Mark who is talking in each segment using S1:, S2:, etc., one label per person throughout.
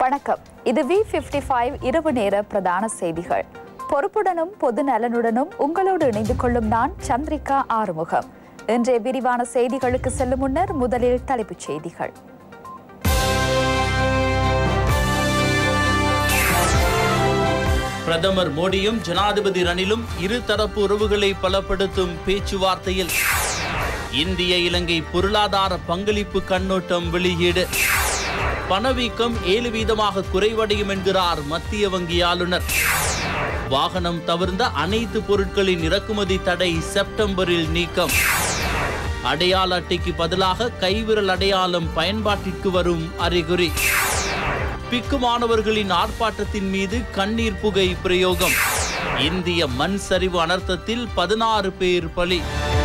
S1: வணக்கம் இது we fifty five இரவு நேர பிரதான செய்திகள் பொறுப்புடனும் பொது நலனுடனும் உங்களோடு இணைந்து கொள்ளும் நான் சந்திரிகா ஆறுமுகம் இன்றைய விரிவான செய்திகளுக்கு செல்லும் முன்னர் முதலில் தலைப்புச் செய்திகள்
S2: பிரதமர் மோடியும் ஜனாதிபதி ரணிலும் இருதரப்பு உறவுகளை பலப்படுத்தும் பேச்சுவார்த்தையில் இந்திய இலங்கை பொருளாதார பங்களிப்பு கண்ணோட்டம் வெளியீடு பணவீக்கம் ஏழு வீதமாக குறைவடையும் என்கிறார் மத்திய வங்கி ஆளுநர் வாகனம் தவிர்ந்த அனைத்து பொருட்களின் இறக்குமதி தடை செப்டம்பரில் நீக்கம் அடையாள அட்டைக்கு பதிலாக கைவிரல் அடையாளம் பயன்பாட்டிற்கு வரும் அறிகுறி பிக்கு மாணவர்களின் ஆர்ப்பாட்டத்தின் மீது கண்ணீர் புகை பிரயோகம் இந்திய மண் சரிவு அனர்த்தத்தில் பதினாறு பேர் பலி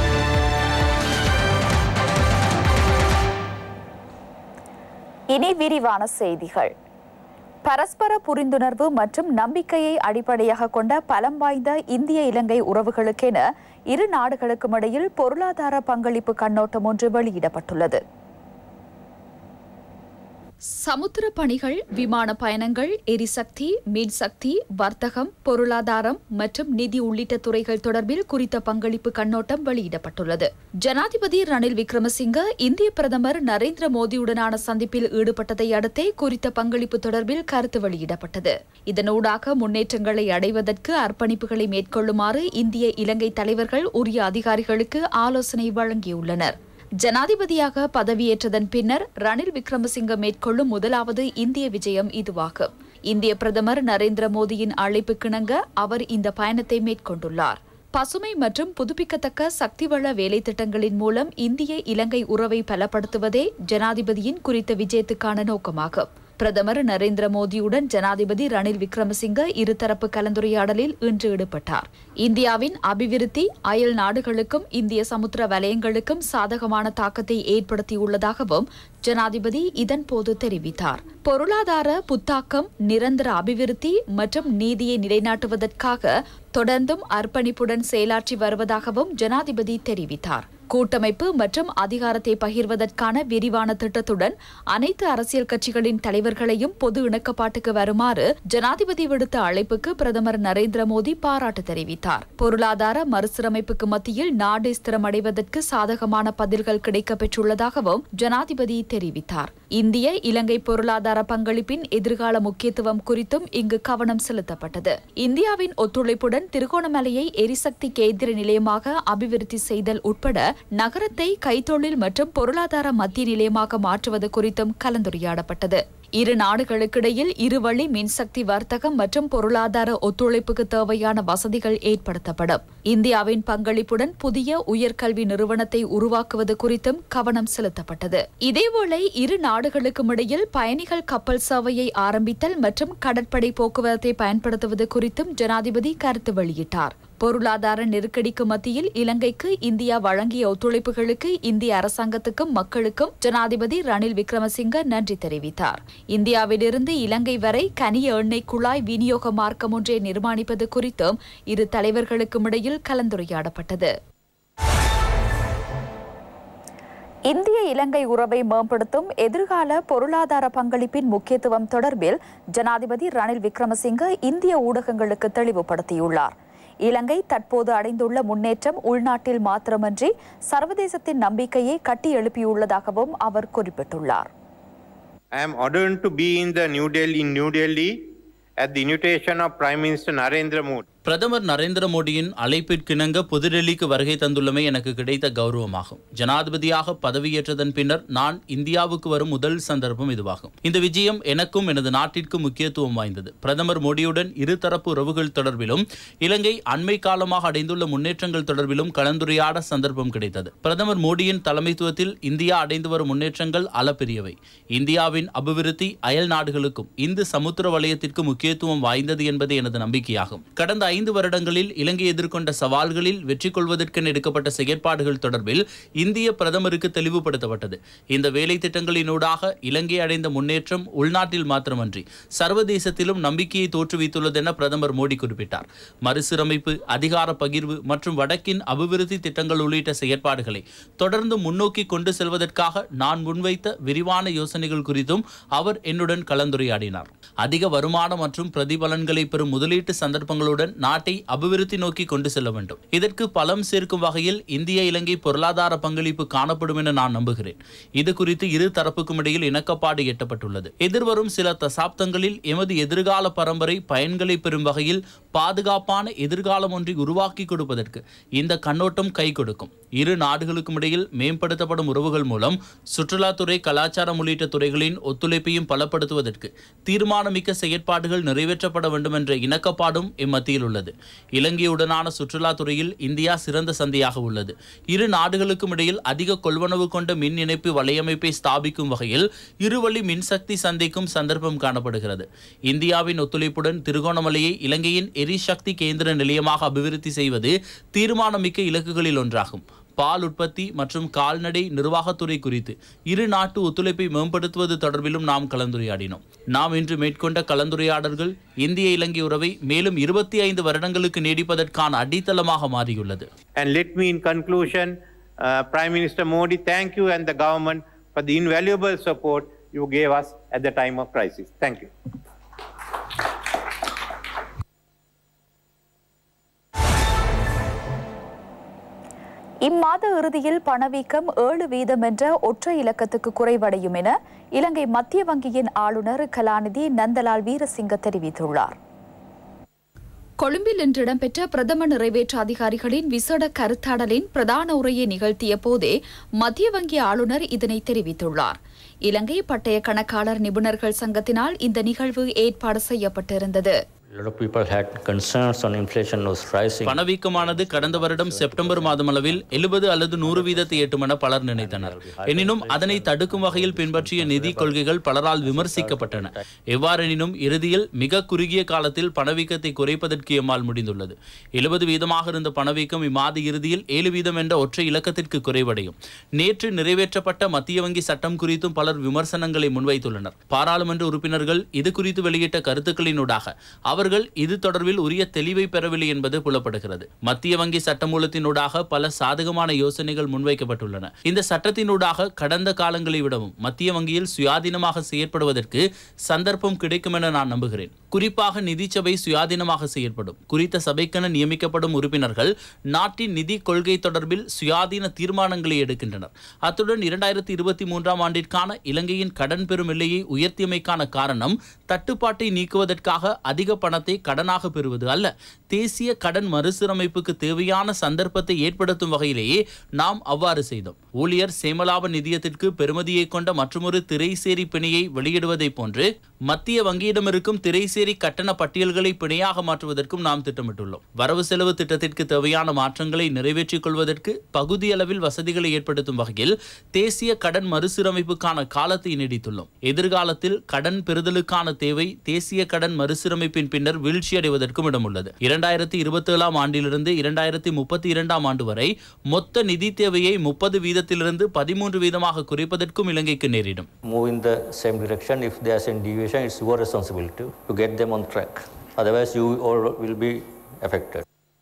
S1: இனி விரிவான செய்திகள் பரஸ்பர புரிந்துணர்வு மற்றும் நம்பிக்கையை அடிப்படையாக கொண்ட பலம் வாய்ந்த இந்திய இலங்கை உறவுகளுக்கென இரு நாடுகளுக்கும் இடையில் பொருளாதார பங்களிப்பு கண்ணோட்டம் ஒன்று வெளியிடப்பட்டுள்ளது சமுத்திர பணிகள் விமான பயணங்கள் எரிசக்தி மின்சக்தி வர்த்தகம் பொருளாதாரம் மற்றும் நிதி உள்ளிட்ட துறைகள் தொடர்பில் குறித்த பங்களிப்பு கண்ணோட்டம் வெளியிடப்பட்டுள்ளது ஜனாதிபதி ரணில் விக்ரமசிங்க இந்திய பிரதமர் நரேந்திர மோடியுடனான சந்திப்பில் ஈடுபட்டதை அடுத்தே குறித்த பங்களிப்பு தொடர்பில் கருத்து வெளியிடப்பட்டது இதனூடாக முன்னேற்றங்களை அடைவதற்கு அர்ப்பணிப்புகளை மேற்கொள்ளுமாறு இந்திய இலங்கை தலைவர்கள் உரிய அதிகாரிகளுக்கு ஆலோசனை வழங்கியுள்ளனர் ஜனாதிபதியாக பதவியேற்றதன் பின்னர் ரணில் விக்ரமசிங்க மேற்கொள்ளும் முதலாவது இந்திய விஜயம் இதுவாகும் இந்திய பிரதமர் நரேந்திர மோடியின் அழைப்புக்கிணங்க அவர் இந்த பயணத்தை மேற்கொண்டுள்ளார் பசுமை மற்றும் புதுப்பிக்கத்தக்க சக்திவள வேலை திட்டங்களின் மூலம் இந்திய இலங்கை உறவை பலப்படுத்துவதே ஜனாதிபதியின் குறித்த விஜயத்துக்கான நோக்கமாகும் பிரதமர் நரேந்திர மோடியுடன் ஜனாதிபதி ரணில் விக்ரமசிங்க இருதரப்பு கலந்துரையாடலில் இன்று ஈடுபட்டார் இந்தியாவின் அபிவிருத்தி அயல் நாடுகளுக்கும் இந்திய சமுத்திர வலயங்களுக்கும் சாதகமான தாக்கத்தை ஏற்படுத்தியுள்ளதாகவும் ஜனாதிபதி இதன்போது தெரிவித்தார் பொருளாதார புத்தாக்கம் நிரந்தர அபிவிருத்தி மற்றும் நீதியை நிலைநாட்டுவதற்காக தொடர்ந்தும் அர்ப்பணிப்புடன் செயலாற்றி வருவதாகவும் ஜனாதிபதி தெரிவித்தார் கூட்டமைப்பு மற்றும் அதிகாரத்தை பகிர்வதற்கான விரிவான திட்டத்துடன் அனைத்து அரசியல் கட்சிகளின் தலைவர்களையும் பொது இணக்கப்பாட்டுக்கு வருமாறு ஜனாதிபதி விடுத்த அழைப்புக்கு பிரதமர் நரேந்திர மோடி பாராட்டு தெரிவித்தார் பொருளாதார மறுசீரமைப்புக்கு மத்தியில் நாடு ஸ்திரமடைவதற்கு சாதகமான பதில்கள் கிடைக்கப் பெற்றுள்ளதாகவும் ஜனாதிபதி தெரிவித்தார் இந்திய இலங்கை பொருளாதார பங்களிப்பின் எதிர்கால முக்கியத்துவம் குறித்தும் இங்கு கவனம் செலுத்தப்பட்டது இந்தியாவின் ஒத்துழைப்புடன் திருகோணமலையை எரிசக்தி கேந்திர நிலையமாக அபிவிருத்தி செய்தல் உட்பட நகரத்தை கைத்தொழில் மற்றும் பொருளாதார மத்திய நிலையமாக மாற்றுவது குறித்தும் கலந்துரையாடப்பட்டது இரு நாடுகளுக்கிடையில் இருவழி மின்சக்தி வர்த்தகம் மற்றும் பொருளாதார ஒத்துழைப்புக்கு தேவையான வசதிகள் ஏற்படுத்தப்படும் இந்தியாவின் பங்களிப்புடன் புதிய உயர்கல்வி நிறுவனத்தை உருவாக்குவது குறித்தும் கவனம் செலுத்தப்பட்டது இதேவேளை இரு நாடுகளுக்கும் இடையில் பயணிகள் கப்பல் சேவையை ஆரம்பித்தல் மற்றும் கடற்படை போக்குவரத்தை பயன்படுத்துவது குறித்தும் ஜனாதிபதி கருத்து வெளியிட்டார் பொருளாதார நெருக்கடிக்கு மத்தியில் இலங்கைக்கு இந்தியா வழங்கிய ஒத்துழைப்புகளுக்கு இந்திய அரசாங்கத்துக்கும் மக்களுக்கும் ஜனாதிபதி ரணில் விக்ரமசிங்க நன்றி தெரிவித்தார் இந்தியாவிலிருந்து இலங்கை வரை கனிய எண்ணெய் குழாய் விநியோக மார்க்கம் ஒன்றை நிர்மாணிப்பது குறித்தும் இரு தலைவர்களுக்கும் இடையில் கலந்துரையாடப்பட்டது இந்திய இலங்கை உறவை மேம்படுத்தும் எதிர்கால பொருளாதார பங்களிப்பின் முக்கியத்துவம் தொடர்பில் ஜனாதிபதி ரணில் விக்ரமசிங்க இந்திய ஊடகங்களுக்கு தெளிவுபடுத்தியுள்ளார் இலங்கை தற்போது அடைந்துள்ள முன்னேற்றம் உள்நாட்டில் மாத்திரமன்றி சர்வதேசத்தின் நம்பிக்கையை கட்டி எழுப்பியுள்ளதாகவும் அவர் குறிப்பிட்டுள்ளார்
S3: I am ordered to be in the New Delhi in New Delhi at the invitation of Prime Minister Narendra Modi.
S2: பிரதமர் நரேந்திர மோடியின் அழைப்பிற்கிணங்க புதுடெல்லிக்கு வருகை தந்துள்ளமை எனக்கு கிடைத்த கௌரவமாகும் ஜனாதிபதியாக பதவியேற்றதன் பின்னர் நான் இந்தியாவுக்கு வரும் முதல் சந்தர்ப்பம் இதுவாகும் இந்த விஜயம் எனக்கும் எனது நாட்டிற்கும் முக்கியத்துவம் வாய்ந்தது பிரதமர் மோடியுடன் இருதரப்பு உறவுகள் தொடர்பிலும் இலங்கை அண்மை காலமாக அடைந்துள்ள முன்னேற்றங்கள் தொடர்பிலும் கலந்துரையாட சந்தர்ப்பம் கிடைத்தது பிரதமர் மோடியின் தலைமைத்துவத்தில் இந்தியா அடைந்து வரும் முன்னேற்றங்கள் அளப்பெரியவை இந்தியாவின் அபிவிருத்தி அயல் நாடுகளுக்கும் இந்து சமுத்திர வலயத்திற்கு முக்கியத்துவம் வாய்ந்தது என்பது எனது நம்பிக்கையாகும் கடந்த ஐந்து வருடங்களில் இலங்கை எதிர்கொண்ட சவால்களில் வெற்றி கொள்வதற்கென எடுக்கப்பட்ட செயற்பாடுகள் தொடர்பில் இந்திய பிரதமருக்கு தெளிவுபடுத்தப்பட்டது இந்த வேலை திட்டங்களினூடாக இலங்கை அடைந்த முன்னேற்றம் உள்நாட்டில் மாத்திரமன்றி சர்வதேசத்திலும் நம்பிக்கையை தோற்றுவித்துள்ளது என பிரதமர் மோடி குறிப்பிட்டார் மறுசீரமைப்பு அதிகார பகிர்வு மற்றும் வடக்கின் அபிவிருத்தி திட்டங்கள் உள்ளிட்ட செயற்பாடுகளை தொடர்ந்து முன்னோக்கி கொண்டு செல்வதற்காக நான் முன்வைத்த விரிவான யோசனைகள் குறித்தும் அவர் என்னுடன் கலந்துரையாடினார் அதிக வருமானம் மற்றும் பிரதிபலன்களை பெறும் முதலீட்டு சந்தர்ப்பங்களுடன் நாட்டை அபிவிருத்தி நோக்கி கொண்டு செல்ல வேண்டும் இதற்கு பலம் சேர்க்கும் வகையில் இந்திய இலங்கை பொருளாதார பங்களிப்பு காணப்படும் என நான் நம்புகிறேன் இது குறித்து இரு தரப்புக்கும் இடையில் இணக்கப்பாடு எட்டப்பட்டுள்ளது எதிர்வரும் சில தசாப்தங்களில் எமது எதிர்கால பரம்பரை பயன்களை பெறும் வகையில் பாதுகாப்பான எதிர்காலம் ஒன்றை உருவாக்கி கொடுப்பதற்கு இந்த கண்ணோட்டம் கை கொடுக்கும் இரு நாடுகளுக்கும் இடையில் மேம்படுத்தப்படும் உறவுகள் மூலம் சுற்றுலாத்துறை கலாச்சாரம் உள்ளிட்ட துறைகளின் ஒத்துழைப்பையும் பலப்படுத்துவதற்கு தீர்மானமிக்க செயற்பாடுகள் நிறைவேற்றப்பட வேண்டும் என்ற இணக்கப்பாடும் இம்மத்தியில் உள்ளது இலங்கையுடனான சுற்றுலாத்துறையில் இந்தியா சிறந்த சந்தையாக உள்ளது இரு நாடுகளுக்கும் இடையில் அதிக கொள்வனவு கொண்ட மின் இணைப்பு வலையமைப்பை ஸ்தாபிக்கும் வகையில் இருவழி மின்சக்தி சந்தைக்கும் சந்தர்ப்பம் காணப்படுகிறது இந்தியாவின் ஒத்துழைப்புடன் திருகோணமலையை இலங்கையின் எரிசக்தி கேந்திர நிலையமாக அபிவிருத்தி செய்வது தீர்மானமிக்க இலக்குகளில் ஒன்றாகும் பால் உற்பத்தி மற்றும் கால்நடை நிர்வாகத்துறை குறித்து இரு நாட்டு ஒத்துழைப்பை மேம்படுத்துவது தொடர்பிலும் நாம் கலந்துரையாடினோம் நாம் இன்று மேற்கொண்ட கலந்துரையாடல்கள் இந்திய இலங்கை உறவை மேலும் இருபத்தி ஐந்து வருடங்களுக்கு நீடிப்பதற்கான அடித்தளமாக மாறியுள்ளது
S3: And let me, in conclusion, uh, Prime Minister Modi, thank you and the government for the invaluable support you gave us at the time of crisis. Thank you.
S1: இம்மாத இறுதியில் பணவீக்கம் ஏழு வீதம் என்ற ஒற்றை இலக்கத்துக்கு குறைவடையும் என இலங்கை மத்திய வங்கியின் ஆளுநர் கலாநிதி நந்தலால் வீரசிங்க தெரிவித்துள்ளார் கொழும்பில் இன்று இடம்பெற்ற பிரதம நிறைவேற்று அதிகாரிகளின் விசேட கருத்தாடலின் பிரதான உரையை நிகழ்த்திய போதே மத்திய வங்கி ஆளுநர் இதனை தெரிவித்துள்ளார் இலங்கை பட்டய கணக்காளர் நிபுணர்கள் சங்கத்தினால் இந்த நிகழ்வு ஏற்பாடு செய்யப்பட்டிருந்தது
S4: A lot of people had concerns on inflation was rising.
S2: பணவீக்கமானது கடந்த வருடம் செப்டம்பர் மாதமளவில் எழுபது அல்லது நூறு வீதத்தை எட்டும் என பலர் நினைத்தனர் எனினும் அதனை தடுக்கும் வகையில் பின்பற்றிய நிதி கொள்கைகள் பலரால் விமர்சிக்கப்பட்டன எவ்வாறெனினும் இறுதியில் மிக குறுகிய காலத்தில் பணவீக்கத்தை குறைப்பதற்கு எம்மால் முடிந்துள்ளது எழுபது வீதமாக இருந்த பணவீக்கம் இம்மாத இறுதியில் ஏழு வீதம் என்ற ஒற்றை இலக்கத்திற்கு குறைவடையும் நேற்று நிறைவேற்றப்பட்ட மத்திய வங்கி சட்டம் குறித்தும் பலர் விமர்சனங்களை முன்வைத்துள்ளனர் பாராளுமன்ற உறுப்பினர்கள் இது குறித்து வெளியிட்ட கருத்துக்களினூடாக அவர்கள் இது தொடர்பில் உரிய தெளிவை பெறவில்லை என்பது புலப்படுகிறது மத்திய வங்கி சட்டமூலத்தினூடாக பல சாதகமான யோசனைகள் முன்வைக்கப்பட்டுள்ளன இந்த சட்டத்தினூடாக கடந்த காலங்களை விடவும் மத்திய வங்கியில் சுயாதீனமாக செயற்படுவதற்கு சந்தர்ப்பம் கிடைக்கும் என நான் நம்புகிறேன் குறிப்பாக நிதி சபை சுயாதீனமாக செயற்படும் குறித்த சபைக்கென நியமிக்கப்படும் உறுப்பினர்கள் நாட்டின் நிதி கொள்கை தொடர்பில் சுயாதீன தீர்மானங்களை எடுக்கின்றனர் அத்துடன் இரண்டாயிரத்தி இருபத்தி மூன்றாம் ஆண்டிற்கான இலங்கையின் கடன் பெறும் எல்லையை உயர்த்தியமைக்கான காரணம் தட்டுப்பாட்டை நீக்குவதற்காக அதிக பணத்தை கடனாக பெறுவது அல்ல தேசிய கடன் மறுசீரமைப்புக்கு தேவையான சந்தர்ப்பத்தை ஏற்படுத்தும் வகையிலேயே நாம் அவ்வாறு செய்தோம் ஊழியர் சேமலாப நிதியத்திற்கு பெறுமதியை கொண்ட மற்றொரு திரைசேரி பிணையை வெளியிடுவதைப் போன்று மத்திய வங்கியிடம் இருக்கும் திரைசேரி கட்டண பட்டியல்களை பிணையாக மாற்றுவதற்கும் நாம் திட்டமிட்டுள்ளோம் வரவு செலவு திட்டத்திற்கு தேவையான மாற்றங்களை நிறைவேற்றிக் கொள்வதற்கு பகுதியளவில் வசதிகளை ஏற்படுத்தும் வகையில் தேசிய கடன் மறுசீரமைப்புக்கான காலத்தை நீடித்துள்ளோம் எதிர்காலத்தில் கடன் பெறுதலுக்கான தேவை தேசிய கடன் மறுசீரமைப்பின் பின்னர் வீழ்ச்சியடைவதற்கும் இடமுள்ளது இரண்டாயிரத்தி இருபத்தி ஏழாம் ஆண்டிலிருந்து இரண்டாயிரத்தி முப்பத்தி இரண்டாம் ஆண்டு வரை மொத்த நிதி தேவையை முப்பது வீதத்திலிருந்து பதிமூன்று வீதமாக குறைப்பதற்கும் இலங்கைக்கு நேரிடும்
S4: Move in the same direction. If there's any deviation, it's your responsibility to get them on track. Otherwise, you all will be affected.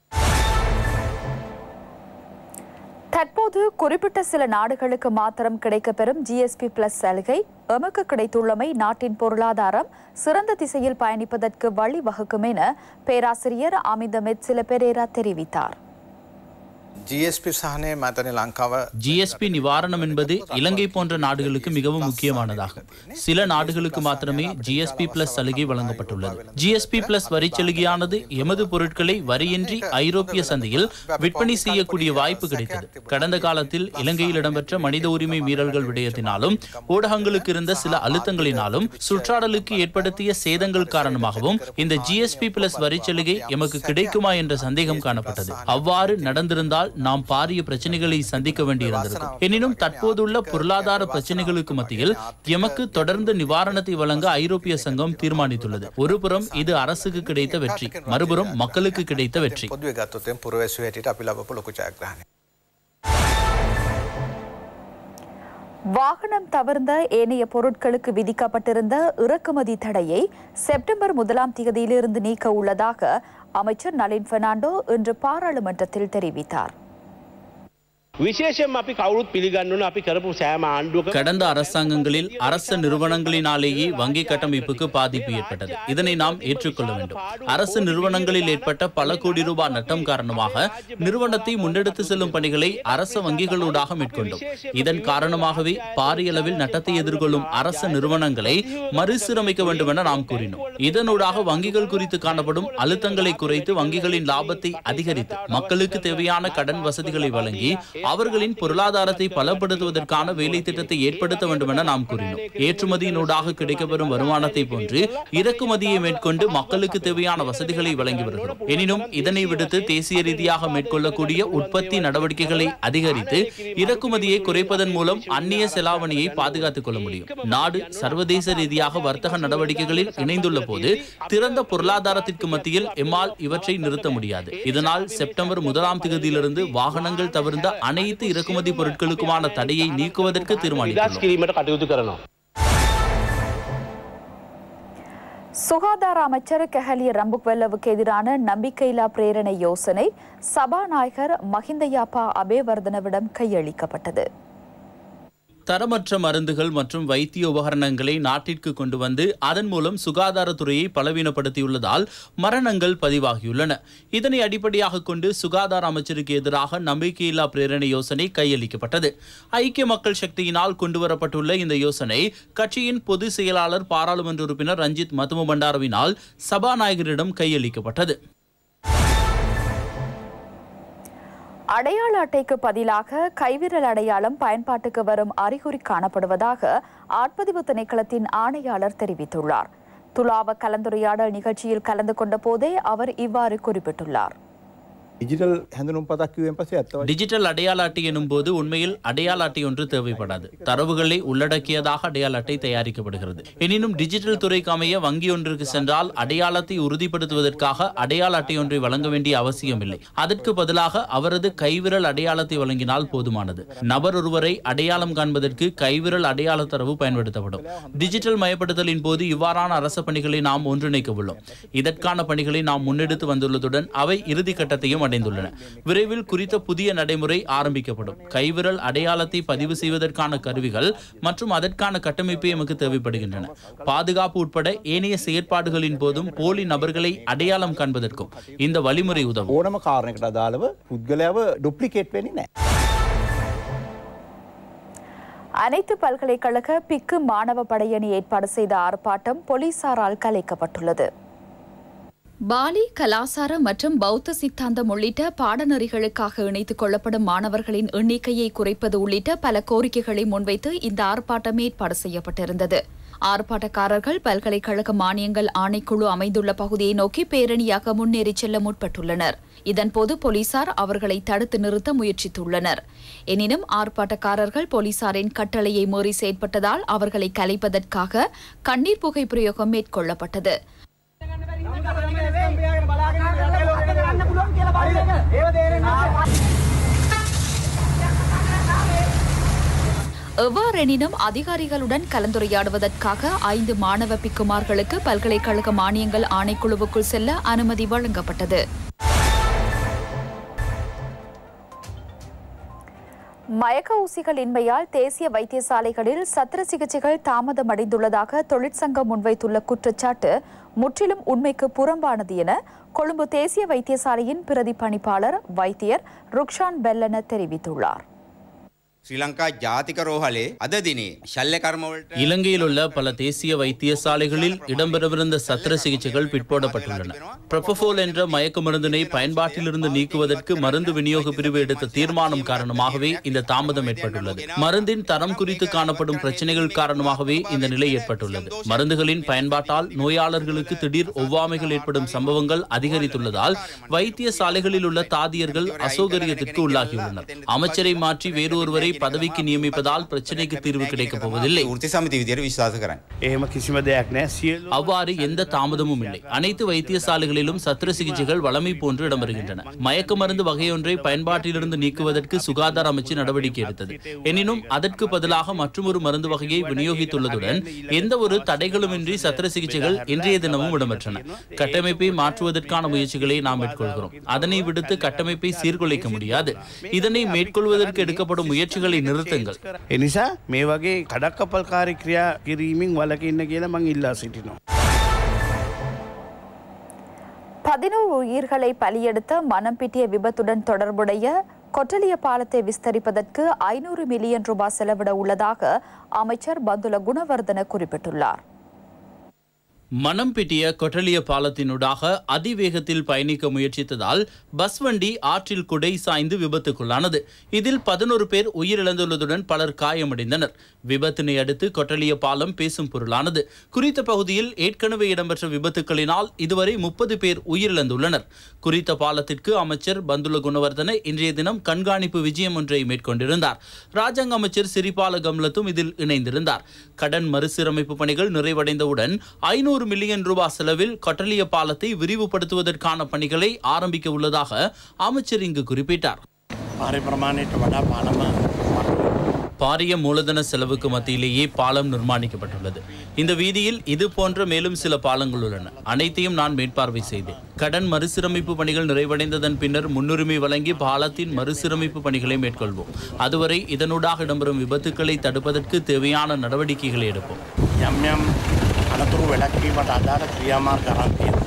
S1: தற்போது குறிப்பிட்ட சில நாடுகளுக்கு மாத்திரம் கிடைக்கப்பெறும் ஜிஎஸ்பி பிளஸ் சலுகை எமக்கு கிடைத்துள்ளமை நாட்டின் பொருளாதாரம் சிறந்த திசையில் பயணிப்பதற்கு வழிவகுக்கும் என பேராசிரியர் அமித மெட்சில பெரேரா தெரிவித்தார்
S5: GSP සහනය මතන ලංකාව
S2: ஜிஎஸ்பி நிவாரணம் என்பது இலங்கை போன்ற நாடுகளுக்கு மிகவும் முக்கியமானதாகும் சில நாடுகளுக்கு மாத்திரமே ஜிஎஸ்பி பிளஸ் சலுகை வழங்கப்பட்டுள்ளது ஜிஎஸ்பி பிளஸ் வரி சலுகையானது எமது பொருட்களை வரியின்றி ஐரோப்பிய சந்தையில் விற்பனை செய்யக்கூடிய வாய்ப்பு கிடைத்தது கடந்த காலத்தில் இலங்கையில் இடம்பெற்ற மனித உரிமை மீறல்கள் விடயத்தினாலும் ஊடகங்களுக்கு இருந்த சில அழுத்தங்களினாலும் சுற்றாடலுக்கு ஏற்படுத்திய சேதங்கள் காரணமாகவும் இந்த ஜிஎஸ்பி பிளஸ் வரி சலுகை எமக்கு கிடைக்குமா என்ற சந்தேகம் காணப்பட்டது அவ்வாறு நடந்திருந்தால் இருந்தால் நாம் பாரிய பிரச்சனைகளை சந்திக்க வேண்டியிருந்திருக்கும் எனினும் தற்போதுள்ள பொருளாதார பிரச்சனைகளுக்கு மத்தியில் எமக்கு தொடர்ந்து நிவாரணத்தை வழங்க ஐரோப்பிய சங்கம் தீர்மானித்துள்ளது ஒருபுறம் இது அரசுக்கு கிடைத்த வெற்றி மறுபுறம் மக்களுக்கு கிடைத்த வெற்றி
S5: පොදුවේ ගත්තොතෙන් පුරවැසු හැටියට අපි ලබපු ලොකු ජයග්‍රහණය.
S1: வாகனம் தவிர்ந்த ஏனைய பொருட்களுக்கு விதிக்கப்பட்டிருந்த இறக்குமதி தடையை செப்டம்பர் முதலாம் தேதியிலிருந்து நீக்க உள்ளதாக அமைச்சர் நளின் பெர்னாண்டோ இன்று பாராளுமன்றத்தில் தெரிவித்தார்
S6: විශේෂයෙන් අපි කවුරුත් පිළිගන්නවන අපි කරපු සෑම ආණ්ඩුවක
S2: கடந்த அரசாங்கங்களில் அரச நிறுவனங்களினாலேயே வங்கி கட்டமைப்புக்கு பாதிப்பு ஏற்பட்டது இதனை நாம் ஏற்றுக்கொள்ள வேண்டும் அரசு நிறுவனங்களில் ஏற்பட்ட பல கோடி ரூபாய் நட்டம் காரணமாக நிறுவனத்தை முன்னெடுத்து செல்லும் பணிகளை அரச வங்கிகளூடாக மேற்கொண்டோம் இதன் காரணமாகவே பாரிய அளவில் நட்டத்தை எதிர்கொள்ளும் அரச நிறுவனங்களை மறுசீரமைக்க வேண்டும் என நாம் கூறினோம் இதனூடாக வங்கிகள் குறித்து காணப்படும் அழுத்தங்களை குறைத்து வங்கிகளின் லாபத்தை அதிகரித்து மக்களுக்கு தேவையான கடன் வசதிகளை வழங்கி அவர்களின் பொருளாதாரத்தை பலப்படுத்துவதற்கான வேலை திட்டத்தை ஏற்படுத்த வேண்டும் என நாம் கூறினோம் ஏற்றுமதியினூடாக கிடைக்கப்பெறும் வருமானத்தை போன்று இறக்குமதியை மேற்கொண்டு மக்களுக்கு தேவையான வசதிகளை வழங்கி வருகிறோம் எனினும் இதனை விடுத்து தேசிய ரீதியாக மேற்கொள்ளக்கூடிய உற்பத்தி நடவடிக்கைகளை அதிகரித்து இறக்குமதியை குறைப்பதன் மூலம் அந்நிய செலாவணியை பாதுகாத்துக் கொள்ள முடியும் நாடு சர்வதேச ரீதியாக வர்த்தக நடவடிக்கைகளில் இணைந்துள்ள போது திறந்த பொருளாதாரத்திற்கு மத்தியில் எம்மால் இவற்றை நிறுத்த முடியாது இதனால் செப்டம்பர் முதலாம் தேதியிலிருந்து வாகனங்கள் தவிர்ந்த அனைத்து இறக்குமதி பொருட்களுக்குமான தடையை நீக்குவதற்கு
S6: නිදස්
S2: தீர்மானித்துள்ளோம்
S6: කිරීමට කටයුතු කරනවා.
S1: சுகாதார அமைச்சர் கெஹலிய ரம்புக்வெல்லவுக்கு எதிரான நம்பிக்கையில்லா பிரேரணை யோசனை சபாநாயகர் மஹிந்தயாப்பா அபேவர்தனவிடம் கையளிக்கப்பட்டது
S2: தரமற்ற மருந்துகள் மற்றும் வைத்திய உபகரணங்களை நாட்டிற்கு கொண்டு வந்து அதன் மூலம் சுகாதாரத்துறையை பலவீனப்படுத்தியுள்ளதால் மரணங்கள் பதிவாகியுள்ளன இதனை அடிப்படையாக கொண்டு சுகாதார அமைச்சருக்கு எதிராக நம்பிக்கையில்லா பிரேரணை யோசனை கையளிக்கப்பட்டது ஐக்கிய மக்கள் சக்தியினால் கொண்டுவரப்பட்டுள்ள இந்த யோசனை கட்சியின் பொதுச் செயலாளர் பாராளுமன்ற உறுப்பினர் ரஞ்சித் மதும பண்டாரவினால் சபாநாயகரிடம் கையளிக்கப்பட்டது
S1: அடையாள அட்டைக்கு பதிலாக கைவிரல் அடையாளம் பயன்பாட்டுக்கு வரும் அறிகுறி காணப்படுவதாக ஆட்பதிவு திணைக்களத்தின் ஆணையாளர் தெரிவித்துள்ளார் துலாவ கலந்துரையாடல் நிகழ்ச்சியில் கலந்து கொண்ட போதே அவர் இவ்வாறு குறிப்பிட்டுள்ளார்
S7: ඩිජිටල් හැඳනුම් පතක් කිවෙන් පසේ ඇත්තව
S2: டிஜிட்டல் அடையாள அட்டை எனும் போது உண்மையில் அடையாள அட்டை ஒன்று தேவைப்படாது தரவுகளை உள்ளடக்கியதாக அடையாள அட்டை தயாரிக்கப்படுகிறது எனினும் டிஜிட்டல் துறைக்கு அமைய வங்கி ஒன்றுக்கு சென்றால் அடையாளத்தை உறுதிப்படுத்துவதற்காக அடையாள அட்டை ஒன்றை வழங்க வேண்டிய அவசியமில்லை அதற்கு பதிலாக அவரது கைவிரல் அடையாளத்தை வழங்கினால் போதுமானது நபர் ஒருவரை அடையாளம் காண்பதற்கு கைவிரல் அடையாள தரவு பயன்படுத்தப்படும் டிஜிட்டல் மயப்படுத்தலின் போது இவ்வாறான அரச பணிகளை நாம் ஒன்றிணைக்க உள்ளோம் இதற்கான பணிகளை நாம் முன்னெடுத்து வந்துள்ளதுடன் அவை இறுதி கட்டத்தையும் அடைந்துள்ளன விரைவில் குறித்த புதிய நடைமுறை ஆரம்பிக்கப்படும் கைவிரல் அடையாளத்தை பதிவு செய்வதற்கான கருவிகள் மற்றும் அதற்கான கட்டமைப்பு எமக்கு தேவைப்படுகின்றன பாதுகாப்பு உட்பட ஏனைய செயற்பாடுகளின் போதும் போலி நபர்களை அடையாளம் காண்பதற்கும் இந்த வழிமுறை உதவும்
S7: ඕනම කාරණකට අදාළව පුද්ගලයාව ඩුප්ලිකේට් වෙනි නෑ.
S1: அனைத்து பல்கலைக்கழக பிக்கு மாணவ படையணி ஏற்பாடு செய்த ஆர்ப்பாட்டம் போலீசாரால் கலைக்கப்பட்டுள்ளது பாலி கலாசார மற்றும் பௌத்த சித்தாந்தம் உள்ளிட்ட பாடநெறிகளுக்காக இணைத்துக் கொள்ளப்படும் மாணவர்களின் எண்ணிக்கையை குறைப்பது உள்ளிட்ட பல கோரிக்கைகளை முன்வைத்து இந்த ஆர்ப்பாட்டம் ஏற்பாடு செய்யப்பட்டிருந்தது ஆர்ப்பாட்டக்காரர்கள் பல்கலைக்கழக மானியங்கள் ஆணைக்குழு அமைந்துள்ள பகுதியை நோக்கி பேரணியாக முன்னேறி செல்ல முற்பட்டுள்ளனர் இதன்போது போலீசார் அவர்களை தடுத்து நிறுத்த முயற்சித்துள்ளனர் எனினும் ஆர்ப்பாட்டக்காரர்கள் போலீசாரின் கட்டளையை மீறி செயற்பட்டதால் அவர்களை கலைப்பதற்காக கண்ணீர் புகை பிரயோகம் மேற்கொள்ளப்பட்டது எவ்வாறெனினும் அதிகாரிகளுடன் கலந்துரையாடுவதற்காக ஐந்து மாணவ பிக்குமார்களுக்கு பல்கலைக்கழக மானியங்கள் ஆணைக்குழுவுக்குள் செல்ல அனுமதி வழங்கப்பட்டது மயக்க ஊசிகள் இன்மையால் தேசிய வைத்தியசாலைகளில் சத்திர சிகிச்சைகள் தாமதமடைந்துள்ளதாக தொழிற்சங்கம் முன்வைத்துள்ள குற்றச்சாட்டு முற்றிலும் உண்மைக்கு புறம்பானது என கொழும்பு தேசிய வைத்தியசாலையின் பிரதி பணிப்பாளர் வைத்தியர் ருக்ஷான் பெல்லன தெரிவித்துள்ளார்
S8: ශ්‍රී ලංකා ජාතික රෝහලේ අද දිනේ ශල්්‍ය කර්මවලට
S2: இலங்கையில் உள்ள பல தேசிய வைத்தியசாலைகளில் இடம்பெறவிருந்த சத்திர சிகிச்சைகள் பிற்போடப்பட்டுள்ளன ப்ரொபோல் என்ற மயக்க மருந்தினை பயன்பாட்டிலிருந்து நீக்குவதற்கு மருந்து விநியோக பிரிவு எடுத்த தீர்மானம் காரணமாகவே இந்த தாமதம் ஏற்பட்டுள்ளது மருந்தின் தரம் குறித்து காணப்படும் பிரச்சனைகள் காரணமாகவே இந்த நிலை ஏற்பட்டுள்ளது மருந்துகளின் பயன்பாட்டால் நோயாளர்களுக்கு திடீர் ஒவ்வாமைகள் ஏற்படும் சம்பவங்கள் அதிகரித்துள்ளதால் வைத்தியசாலைகளில் உள்ள தாதியர்கள் அசௌகரியத்திற்கு உள்ளாகியுள்ளனர் அமைச்சரை மாற்றி வேறொருவரை பதவிக்கு நியமிப்பதால் பிரச்சனைக்கு தீர்வு கிடைக்கப் போவதில்லை
S8: වෘති සමිති විදියට විශ්වාස කරන්න.
S6: එහෙම කිසිම දෙයක් නෑ සියලු
S2: அவ்வாறு எந்த தாமதமும் இல்லை அனைத்து வைத்தியசாலைகளிலும் சத்திர சிகிச்சைகள் வழமை போன்று இடம்பெறுகின்றன மயக்க மருந்து வகையொன்றை பயன்பாட்டிலிருந்து நீக்குவதற்கு சுகாதார அமைச்சு நடவடிக்கை எடுத்தது எனினும் அதற்கு பதிலாக மற்றொரு மருந்து வகையை விநியோகித்துள்ளதுடன் எந்த ஒரு தடைகளுமின்றி சத்திர சிகிச்சைகள் இன்றைய தினமும் இடம்பெற்றன கட்டமைப்பை மாற்றுவதற்கான முயற்சிகளை நாம் மேற்கொள்கிறோம் அதனை விடுத்து கட்டமைப்பை சீர்குலைக்க முடியாது இதனை மேற்கொள்வதற்கு எடுக்கப்படும் முயற்சிகளை நிறுத்துங்கள்
S6: එනිසා මේ වගේ කඩක්කපල්කාරි ක්‍රියා කිරීමෙන් වලකින්න කියලා මං ඉල්ලා සිටිනවා.
S1: பதினோரு உயிர்களை பலியெடுத்த மனம் பிட்டிய விபத்துடன் தொடர்புடைய கொட்டலிய பாலத்தை விஸ்தரிப்பதற்கு ஐநூறு மில்லியன் ரூபாய் செலவிட உள்ளதாக அமைச்சர் பந்துல குணவர்தன குறிப்பிட்டுள்ளார்
S2: மனம் பிட்டிய கொட்டலிய பாலத்தினூடாக அதிவேகத்தில் பயணிக்க முயற்சித்ததால் பஸ் வண்டி ஆற்றில் குடை சாய்ந்து விபத்துக்குள்ளானது இதில் பதினோரு பேர் உயிரிழந்துள்ளதுடன் பலர் காயமடைந்தனர் விபத்தினை அடுத்து கொட்டலிய பாலம் பேசும் பொருளானது குறித்த பகுதியில் ஏற்கனவே இடம்பெற்ற விபத்துக்களினால் இதுவரை முப்பது பேர் உயிரிழந்துள்ளனர் குறித்த பாலத்திற்கு அமைச்சர் பந்துல குணவர்தன இன்றைய தினம் கண்காணிப்பு விஜயம் ஒன்றை மேற்கொண்டிருந்தார் ராஜாங்க அமைச்சர் சிறிபால கம்லத்தும் இதில் இணைந்திருந்தார் கடன் மறுசீரமைப்பு பணிகள் நிறைவடைந்தவுடன் ஐநூறு மில்லியன் ரூபாய் செலவில் கொட்டலிய பாலத்தை விரிவுபடுத்துவதற்கான பணிகளை ஆரம்பிக்க உள்ளதாக அமைச்சர் இங்கு குறிப்பிட்டார்
S6: පාරි ප්‍රමාණයට වඩා පාලම
S2: பாரிய மூலதன செலவுக்கு மத்தியிலேயே பாலம் நிர்மாணிக்கப்பட்டுள்ளது இந்த வீதியில் இது போன்ற மேலும் சில பாலங்கள் உள்ளன அனைத்தையும் நான் மேற்பார்வை செய்தேன் கடன் மறுசீரமைப்பு பணிகள் நிறைவடைந்ததன் பின்னர் முன்னுரிமை வழங்கி பாலத்தின் மறுசீரமைப்பு பணிகளை மேற்கொள்வோம் அதுவரை இதனூடாக இடம்பெறும் விபத்துக்களை தடுப்பதற்கு தேவையான நடவடிக்கைகளை எடுப்போம்
S6: යම් යම් අනතුරු වැලක්වීමට අදාළ ක්‍රියාමාර්ග අරන් තියෙනවා.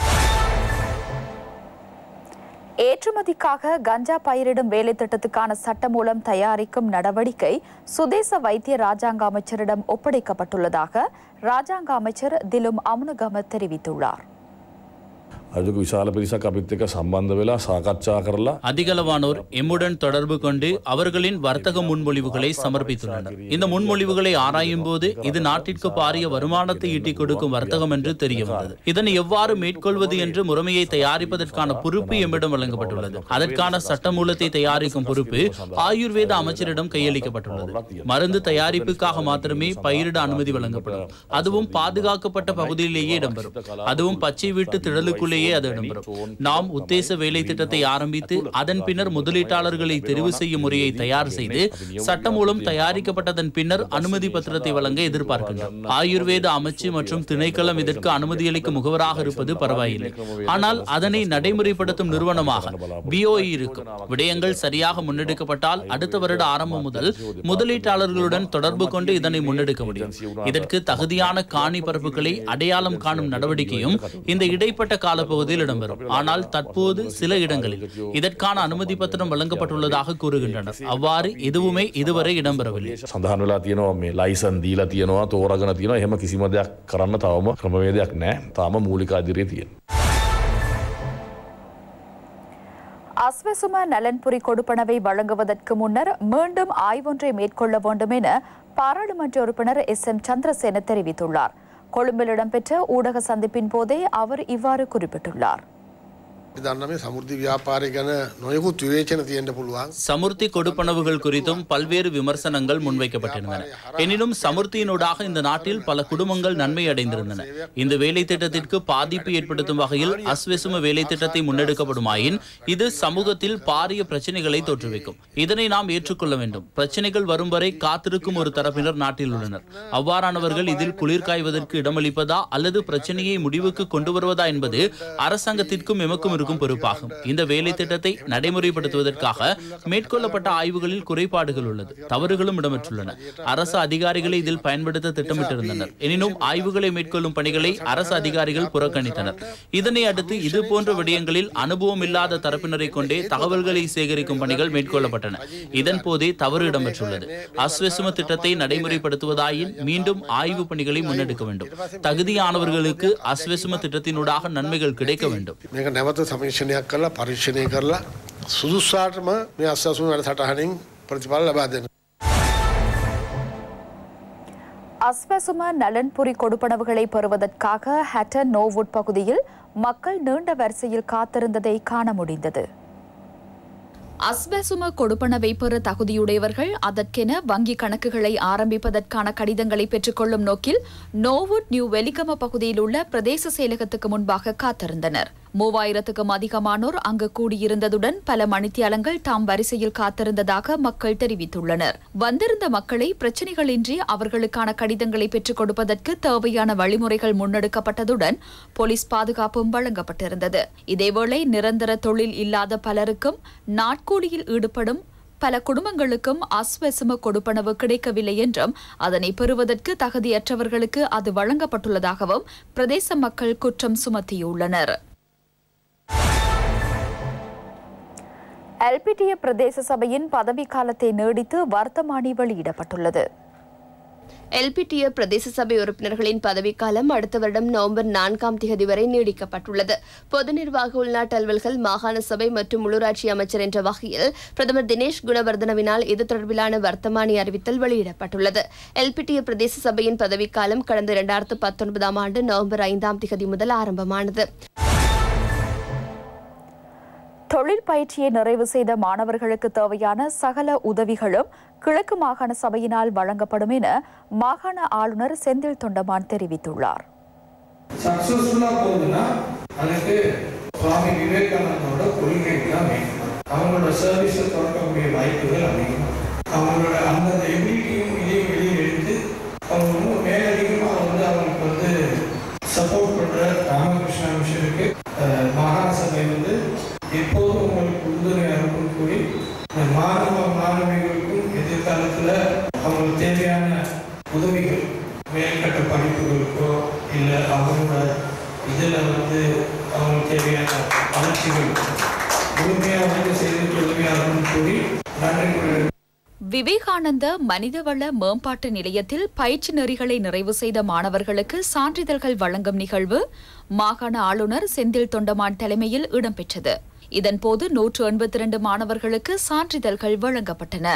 S1: ஏற்றுமதிக்காக கஞ்சா பயிரிடும் வேலை திட்டத்துக்கான சட்டமூலம் தயாரிக்கும் நடவடிக்கை சுதேச வைத்திய ராஜாங்க அமைச்சரிடம் ஒப்படைக்கப்பட்டுள்ளதாக ராஜாங்க அமைச்சர் திலும் அமுனுகம தெரிவித்துள்ளார்
S9: අදක විශාල පිරිසක් අපිත් එක සම්බන්ධ වෙලා සාකච්ඡා කරලා
S2: அதிகளவானோர் எம்முடன் தொடர்பு கொண்டு அவர்களின் வர்த்தக முன்மொழிவுகளை சமர்ப்பித்துள்ளனர் இந்த முன்மொழிவுகளை ஆராயும் போது இது நாட்டிற்கு பாரிய வருமானத்தை ஈட்டிக் கொடுக்கும் வர்த்தகம் என்று தெரிய வந்தது இதனை எவ்வாறு மேற்கொள்வது என்று முறைமையை தயாரிப்பதற்கான பொறுப்பு எம்மிடம் வழங்கப்பட்டுள்ளது அதற்கான சட்டமூலத்தை தயாரிக்கும் பொறுப்பு ஆயுர்வேத அமைச்சரிடம் கையளிக்கப்பட்டுள்ளது மருந்து தயாரிப்புக்காக மாத்திரமே பயிரிட அனுமதி வழங்கப்படும் அதுவும் பாதுகாக்கப்பட்ட பகுதியிலேயே இடம்பெறும் அதுவும் பச்சை வீட்டு திடலுக்குள்ளேயே அது இடம்பெறும் நாம் உத்தேச வேலை திட்டத்தை ஆரம்பித்து அதன் பின்னர் முதலீட்டாளர்களை தெரிவு செய்யும் முறையை தயார் செய்து சட்டமூலம் தயாரிக்கப்பட்டதன் பின்னர் அனுமதி பத்திரத்தை வழங்க எதிர்பார்க்கின்றோம் ஆயுர்வேத அமைச்சு மற்றும் திணைக்களம் இதற்கு அனுமதியளிக்கும் முகவராக இருப்பது பரவாயில்லை ஆனால் அதனை நடைமுறைப்படுத்தும் நிறுவனமாக பிஓஇ இருக்கும் விடயங்கள் சரியாக முன்னெடுக்கப்பட்டால் அடுத்த வருட ஆரம்பம் முதல் முதலீட்டாளர்களுடன் தொடர்பு கொண்டு இதனை முன்னெடுக்க முடியும் இதற்கு தகுதியான காணி பரப்புகளை அடையாளம் காணும் நடவடிக்கையும் இந்த இடைப்பட்ட காலப்பகுதியில் இடம்பெறும் ஆனால் தற்போது சில இடங்களில் இதற்கான அனுமதி பத்திரம் வழங்கப்பட்டுள்ளதாக கூறுகின்றனர் அவ்வாறு எதுவுமே இதுவரை இடம்பெறவில்லை
S9: සඳහන් වෙලා තියෙනවා මේ ලයිසන් දීලා තියෙනවා තෝරගෙන තියෙනවා එහෙම කිසිම දෙයක් කරන්න තවම ක්‍රමවේදයක් නෑ තාම මූලික අදිරිය තියෙන.
S1: அஸ்வசும நலன்புரி கொடுப்பனவை வழங்குவதற்கு முன்னர் மீண்டும் ஆய்வொன்றை மேற்கொள்ள வேண்டும் என பாராளுமன்ற உறுப்பினர் எஸ் எம் சந்திரசேன தெரிவித்துள்ளார் கொழும்பில் இடம்பெற்ற ஊடக சந்திப்பின் போதே அவர் இவ்வாறு குறிப்பிட்டுள்ளார்
S10: දන්නම සමුෘද්ධි ව්‍යාපාරය ගැන නොයකුත් විවේචන තියෙන්ට පුළුවන්
S2: சமுர்த்தி கொடுப்பனவுகள் குறித்தும் பல்வேறு விமர்சனங்கள் முன்வைக்கப்பட்டிருந்தன எனினும் சமுர்த்தியினூடாக இந்த நாட்டில் பல குடும்பங்கள் நன்மை அடைந்திருந்தன இந்த வேலை திட்டத்திற்கு பாதிப்பு ஏற்படுத்தும் வகையில் அஸ்வெசும வேலை திட்டத்தை முன்னெடுக்கப்படுமாயின் இது சமூகத்தில் பாரிய பிரச்சனைகளை தோற்றுவிக்கும் இதனை நாம் ஏற்றுக்கொள்ள வேண்டும் பிரச்சனைகள் வரும் வரை காத்திருக்கும் ஒரு தரப்பினர் நாட்டில் உள்ளனர் அவ்வாறானவர்கள் இதில் குளிர் காய்வதற்கு இடமளிப்பதா அல்லது பிரச்சனையை முடிவுக்கு கொண்டு வருவதா என்பது அரசாங்கத்திற்கும் எமக்கும் இருக்கும் அனைவருக்கும் பொறுப்பாகும் இந்த வேலை திட்டத்தை நடைமுறைப்படுத்துவதற்காக மேற்கொள்ளப்பட்ட ஆய்வுகளில் குறைபாடுகள் உள்ளது தவறுகளும் இடம்பெற்றுள்ளன அரசு அதிகாரிகளை இதில் பயன்படுத்த திட்டமிட்டிருந்தனர் எனினும் ஆய்வுகளை மேற்கொள்ளும் பணிகளை அரசு அதிகாரிகள் புறக்கணித்தனர் இதனை அடுத்து இது போன்ற விடயங்களில் அனுபவம் இல்லாத தரப்பினரை கொண்டே தகவல்களை சேகரிக்கும் பணிகள் மேற்கொள்ளப்பட்டன இதன் போதே தவறு இடம்பெற்றுள்ளது அஸ்வசும திட்டத்தை நடைமுறைப்படுத்துவதாயின் மீண்டும் ஆய்வு பணிகளை முன்னெடுக்க வேண்டும் தகுதியானவர்களுக்கு அஸ்வசும திட்டத்தினூடாக நன்மைகள் கிடைக்க வேண்டும்
S10: මේක නැවත සමීක්ෂණයක් කරලා පරීක්ෂණය කරලා සුදුස්සාටම මේ අස්සසුම වැඩ සටහනින් ප්‍රතිඵල ලබා දෙන්න.
S1: அஸ்வசும நலன்புரி கொடுப்பனவுகளை பெறுவதற்காக ஹட்டன் நோவுட் பகுதியில் மக்கள் நீண்ட வரிசையில் காத்திருந்ததை காண முடிந்தது அஸ்வசும கொடுப்பனவை பெற தகுதியுடையவர்கள் அதற்கென வங்கி கணக்குகளை ஆரம்பிப்பதற்கான கடிதங்களை பெற்றுக்கொள்ளும் நோக்கில் நோவுட் நியூ வெலிகம பகுதியில் உள்ள பிரதேச செயலகத்துக்கு முன்பாக காத்திருந்தனர் மூவாயிரத்துக்கும் அதிகமானோர் அங்கு கூடியிருந்ததுடன் பல மணித்தியாலங்கள் தாம் வரிசையில் காத்திருந்ததாக மக்கள் தெரிவித்துள்ளனர் வந்திருந்த மக்களை பிரச்சினைகளின்றி அவர்களுக்கான கடிதங்களை பெற்றுக் கொடுப்பதற்கு தேவையான வழிமுறைகள் முன்னெடுக்கப்பட்டதுடன் போலீஸ் பாதுகாப்பும் வழங்கப்பட்டிருந்தது இதேவேளை நிரந்தர தொழில் இல்லாத பலருக்கும் நாட்கூலியில் ஈடுபடும் பல குடும்பங்களுக்கும் அஸ்வசும கொடுப்பனவு கிடைக்கவில்லை என்றும் அதனை பெறுவதற்கு தகுதியற்றவர்களுக்கு அது வழங்கப்பட்டுள்ளதாகவும் பிரதேச மக்கள் குற்றம் சுமத்தியுள்ளனர் எல்பிடிய பிரதேச சபையின் பதவிக்காலத்தை நீடித்து வர்த்தமானி வெளியிடப்பட்டுள்ளது
S11: எல்பிடிய பிரதேச சபை உறுப்பினர்களின் பதவிக்காலம் அடுத்த வருடம் நவம்பர் நான்காம் தேதி வரை நீடிக்கப்பட்டுள்ளது பொது நிர்வாக உள்நாட்டு அலுவல்கள் மாகாண சபை மற்றும் உள்ளூராட்சி அமைச்சர் என்ற வகையில் பிரதமர் தினேஷ் குணவர்தனவினால் இது தொடர்பிலான வர்த்தமானி அறிவித்தல் வெளியிடப்பட்டுள்ளது எல்பிடிய பிரதேச சபையின் பதவிக்காலம் கடந்த இரண்டாயிரத்து பத்தொன்பதாம் ஆண்டு நவம்பர் ஐந்தாம் தேதி முதல் ஆரம்பமானது
S1: தொழில் பயிற்சியை நிறைவு செய்த மாணவர்களுக்கு தேவையான சகல உதவிகளும் கிழக்கு மாகாண சபையினால் வழங்கப்படும் என மாகாண ஆளுநர் செந்தில் தொண்டமான் தெரிவித்துள்ளார்
S12: சக்சஸ்ஃபுல்லா போகுதுன்னா அதுக்கு சுவாமி விவேகானந்தோட கொள்கைகள் அமையும் அவங்களோட சர்வீஸை தொடங்கக்கூடிய வாய்ப்புகள் அமையும் அவங்களோட அந்தந்த எபிலிட்டியும் இதையும் வெளியே எடுத்து அவங்க வந்து மேலதிகமாக வந்து அவங்களுக்கு வந்து சப்போர்ட் பண்ற ராமகிருஷ்ணா மிஷனுக்கு அஹ், மாகாண சபை வந்து எப்போதும் உங்களுக்கு உறுதுணையாக இருக்கும் கூறி இந்த மாணவ மாணவிகளுக்கும் எதிர்காலத்தில் அவங்களுக்கு தேவையான உதவிகள் மேல்கட்ட படிப்புகளுக்கோ இல்லை அவங்களோட இதில் வந்து அவங்களுக்கு தேவையான வளர்ச்சிகள் முழுமையாக வந்து செய்து உதவியாகும் கூறி நன்றி கூறுகிறேன்
S1: விவேகானந்த மனிதவள மேம்பாட்டு நிலையத்தில் பயிற்சி நெறிகளை நிறைவு செய்த மாணவர்களுக்கு சான்றிதழ்கள் வழங்கும் நிகழ்வு மாகாண ஆளுநர் செந்தில் தொண்டமான் தலைமையில் இடம்பெற்றது இதன்போது நூற்று எண்பத்தி இரண்டு மாணவர்களுக்கு சான்றிதழ்கள் வழங்கப்பட்டன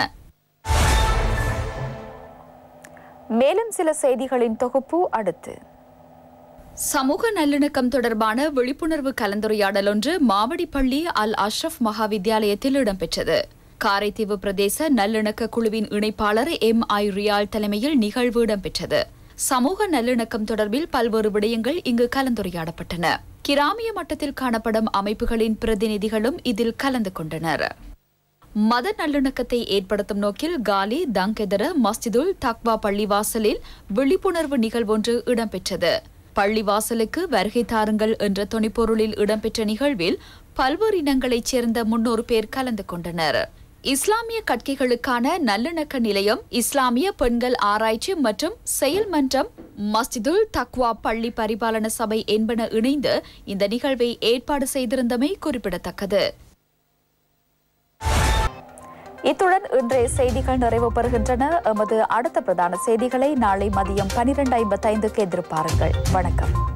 S1: மேலும் சில செய்திகளின் தொகுப்பு அடுத்து சமூக நல்லிணக்கம் தொடர்பான விழிப்புணர்வு கலந்துரையாடல் ஒன்று மாவடிப்பள்ளி அல் அஷ்ரஃப் மகா வித்தியாலயத்தில் இடம்பெற்றது காரைதீவு பிரதேச நல்லிணக்க குழுவின் இணைப்பாளர் எம் ஐ ரியால் தலைமையில் நிகழ்வு இடம்பெற்றது சமூக நல்லிணக்கம் தொடர்பில் பல்வேறு விடயங்கள் இங்கு கலந்துரையாடப்பட்டன கிராமிய மட்டத்தில் காணப்படும் அமைப்புகளின் பிரதிநிதிகளும் இதில் கலந்து கொண்டனர் மத நல்லிணக்கத்தை ஏற்படுத்தும் நோக்கில் காலி தங்கெதர மஸ்ஜிதுல் தக்வா பள்ளிவாசலில் விழிப்புணர்வு நிகழ்வொன்று இடம்பெற்றது பள்ளிவாசலுக்கு வருகை தாருங்கள் என்ற துணிப்பொருளில் இடம்பெற்ற நிகழ்வில் பல்வேறு இனங்களைச் சேர்ந்த முன்னூறு பேர் கலந்து கொண்டனர் இஸ்லாமிய கட்கைகளுக்கான நல்லிணக்க நிலையம் இஸ்லாமிய பெண்கள் ஆராய்ச்சி மற்றும் செயல்மன்றம் மஸ்ஜிதுல் தக்வா பள்ளி பரிபாலன சபை என்பன இணைந்து இந்த நிகழ்வை ஏற்பாடு செய்திருந்தமை குறிப்பிடத்தக்கது இத்துடன் இன்றைய செய்திகள் நிறைவு பெறுகின்றன எமது அடுத்த பிரதான செய்திகளை நாளை மதியம் பனிரெண்டு ஐம்பத்தைந்துக்கு எதிர்பாருங்கள் வணக்கம்